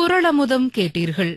குரளமுதம் கேட்டீர்கள்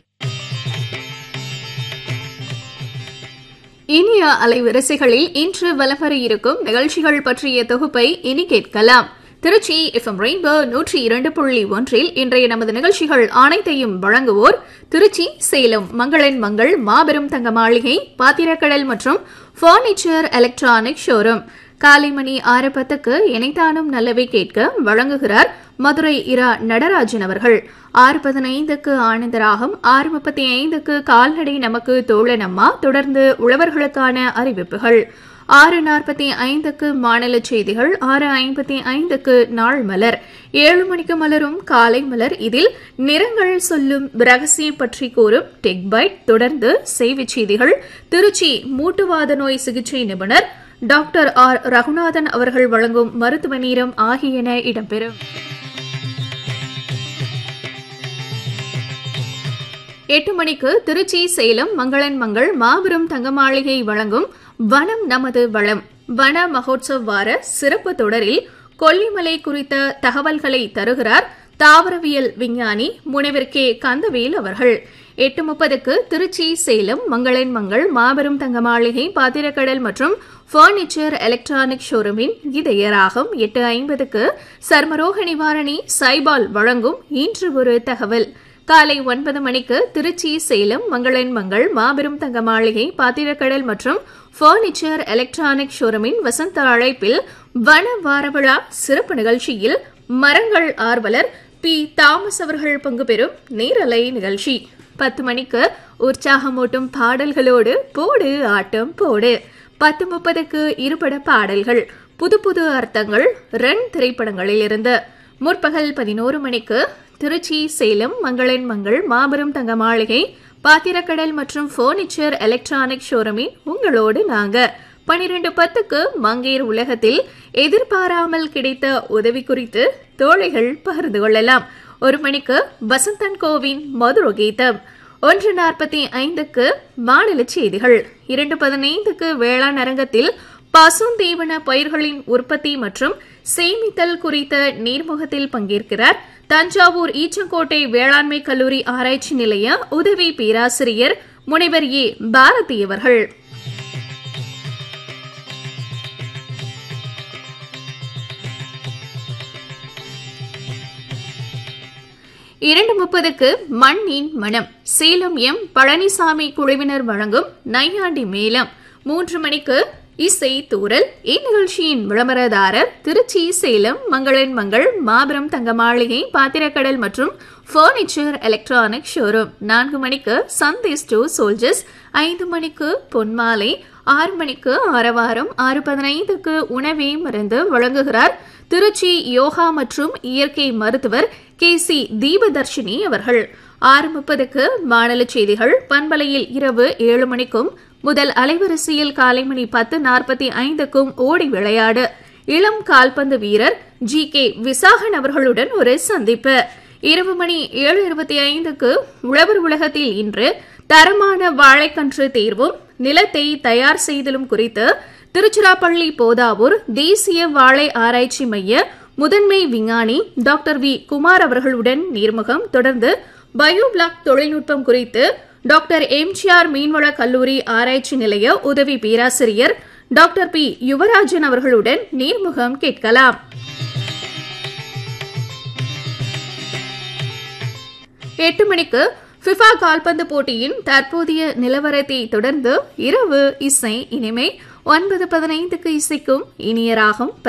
இனிய அலைவரிசைகளில் இன்று வலவர இருக்கும் நிகழ்ச்சிகள் பற்றிய தொகுப்பை இனி கேட்கலாம் திருச்சி எஃப்எம் ரெயின்போ நூற்றி இரண்டு புள்ளி ஒன்றில் இன்றைய நமது நிகழ்ச்சிகள் அனைத்தையும் வழங்குவோர் திருச்சி சேலம் மங்களன் மங்கள் மாபெரும் தங்க மாளிகை பாத்திரக்கடல் மற்றும் பர்னிச்சர் எலக்ட்ரானிக் ஷோரூம் காலை மணி ஆறு பத்துக்கு இணைத்தானும் நல்லவை கேட்க வழங்குகிறார் மதுரை இரா நடராஜன் அவர்கள் ஆறு பதினைந்துக்கு ஆனந்தராகம் ஆறு முப்பத்தி ஐந்துக்கு கால்நடை நமக்கு தோழனம்மா தொடர்ந்து உழவர்களுக்கான அறிவிப்புகள் ஆறு நாற்பத்தி ஐந்துக்கு மாநில செய்திகள் ஆறு ஐம்பத்தி ஐந்துக்கு நாள் மலர் ஏழு மணிக்கு மலரும் காலை மலர் இதில் நிறங்கள் சொல்லும் ரகசியம் பற்றி கூறும் டெக் பைட் தொடர்ந்து செய்திச் செய்திகள் திருச்சி மூட்டுவாத நோய் சிகிச்சை நிபுணர் டாக்டர் ஆர் ரகுநாதன் அவர்கள் வழங்கும் மருத்துவ நீரம் ஆகியன இடம்பெறும் எட்டு மணிக்கு திருச்சி சேலம் மங்களன் மங்கள் மாபெரும் தங்க மாளிகை வழங்கும் வனம் நமது வளம் வன மகோத்சவ் வார சிறப்பு தொடரில் கொல்லிமலை குறித்த தகவல்களை தருகிறார் தாவரவியல் விஞ்ஞானி முனைவர் கே கந்தவேல் அவர்கள் எட்டு முப்பதுக்கு திருச்சி சேலம் மங்களன் மங்கள் மாபெரும் தங்க மாளிகை பாத்திரக்கடல் மற்றும் பர்னிச்சர் எலக்ட்ரானிக் ஷோரூமின் இதயராகம் எட்டு ஐம்பதுக்கு சர்மரோக நிவாரணி சைபால் வழங்கும் இன்று ஒரு தகவல் காலை ஒன்பது மணிக்கு திருச்சி சேலம் மங்களன் மங்கள் மாபெரும் தங்க மாளிகை பாத்திரக்கடல் மற்றும் பர்னிச்சர் எலக்ட்ரானிக் ஷோரூமின் வசந்த அழைப்பில் வன வாரவிழா சிறப்பு நிகழ்ச்சியில் மரங்கள் ஆர்வலர் பி தாமஸ் அவர்கள் பங்கு பெறும் நேரலை நிகழ்ச்சி பத்து மணிக்கு உற்சாகமூட்டும் பாடல்களோடு போடு ஆட்டம் போடு பத்து முப்பதுக்கு இருபட பாடல்கள் புது புது அர்த்தங்கள் ரன் திரைப்படங்களில் இருந்து முற்பகல் பதினோரு மணிக்கு திருச்சி சேலம் மங்களன் மங்கள் மாபெரும் தங்க மாளிகை பாத்திரக்கடல் மற்றும் பர்னிச்சர் எலக்ட்ரானிக் ஷோரூமின் உங்களோடு நாங்க பனிரெண்டு பத்துக்கு மங்கேர் உலகத்தில் எதிர்பாராமல் கிடைத்த உதவி குறித்து தோழிகள் பகிர்ந்து கொள்ளலாம் ஒரு மணிக்கு வசந்தன் கோவின் மதுர கீதம் ஒன்று நாற்பத்தி ஐந்துக்கு மாநில செய்திகள் இரண்டு பதினைந்துக்கு வேளாண் அரங்கத்தில் பசுந்தீவன பயிர்களின் உற்பத்தி மற்றும் சேமித்தல் குறித்த நீர்முகத்தில் பங்கேற்கிறார் தஞ்சாவூர் ஈச்சங்கோட்டை வேளாண்மை கல்லூரி ஆராய்ச்சி நிலைய உதவி பேராசிரியர் முனைவர் ஏ பாரதி அவர்கள் இரண்டு முப்பதுக்கு மண்ணின் மனம் சேலம் எம் பழனிசாமி குழுவினர் வழங்கும் நையாண்டி மேளம் மூன்று மணிக்கு இசை தூரல் இந்நிகழ்ச்சியின் விளம்பரதாரர் திருச்சி சேலம் மங்களன் மங்கள் மாபெரும் தங்க மாளிகை பாத்திரக்கடல் மற்றும் பர்னிச்சர் எலக்ட்ரானிக் ஷோரூம் நான்கு மணிக்கு சந்தேஸ் டூ சோல்ஜர்ஸ் ஐந்து மணிக்கு பொன்மாலை ஆறு மணிக்கு ஆரவாரம் ஆறு பதினைந்துக்கு உணவே மருந்து வழங்குகிறார் திருச்சி யோகா மற்றும் இயற்கை மருத்துவர் கே சி தீபதர்ஷினி அவர்கள் ஆறு முப்பதுக்கு மாநில செய்திகள் பண்பலையில் இரவு ஏழு மணிக்கும் முதல் அலைவரிசையில் காலை மணி பத்து நாற்பத்தி ஐந்துக்கும் ஓடி விளையாடு இளம் கால்பந்து வீரர் ஜி கே விசாகன் அவர்களுடன் ஒரு சந்திப்பு இரவு மணி ஏழு இருபத்தி ஐந்துக்கு உழவர் உலகத்தில் இன்று தரமான வாழைக்கன்று தேர்வும் நிலத்தை தயார் செய்தலும் குறித்து திருச்சிராப்பள்ளி போதாவூர் தேசிய வாழை ஆராய்ச்சி மைய முதன்மை விஞ்ஞானி டாக்டர் வி குமார் அவர்களுடன் நேர்முகம் தொடர்ந்து பயோபிளாக் தொழில்நுட்பம் குறித்து டாக்டர் எம்ஜிஆர் மீன்வள கல்லூரி ஆராய்ச்சி நிலைய உதவி பேராசிரியர் டாக்டர் பி யுவராஜன் அவர்களுடன் நேர்முகம் கேட்கலாம் எட்டு மணிக்கு ஃபிஃபா கால்பந்து போட்டியின் தற்போதைய நிலவரத்தை தொடர்ந்து இரவு இசை இனிமை ஒன்பது பதினைந்துக்கு இசைக்கும் இனிய ராகம்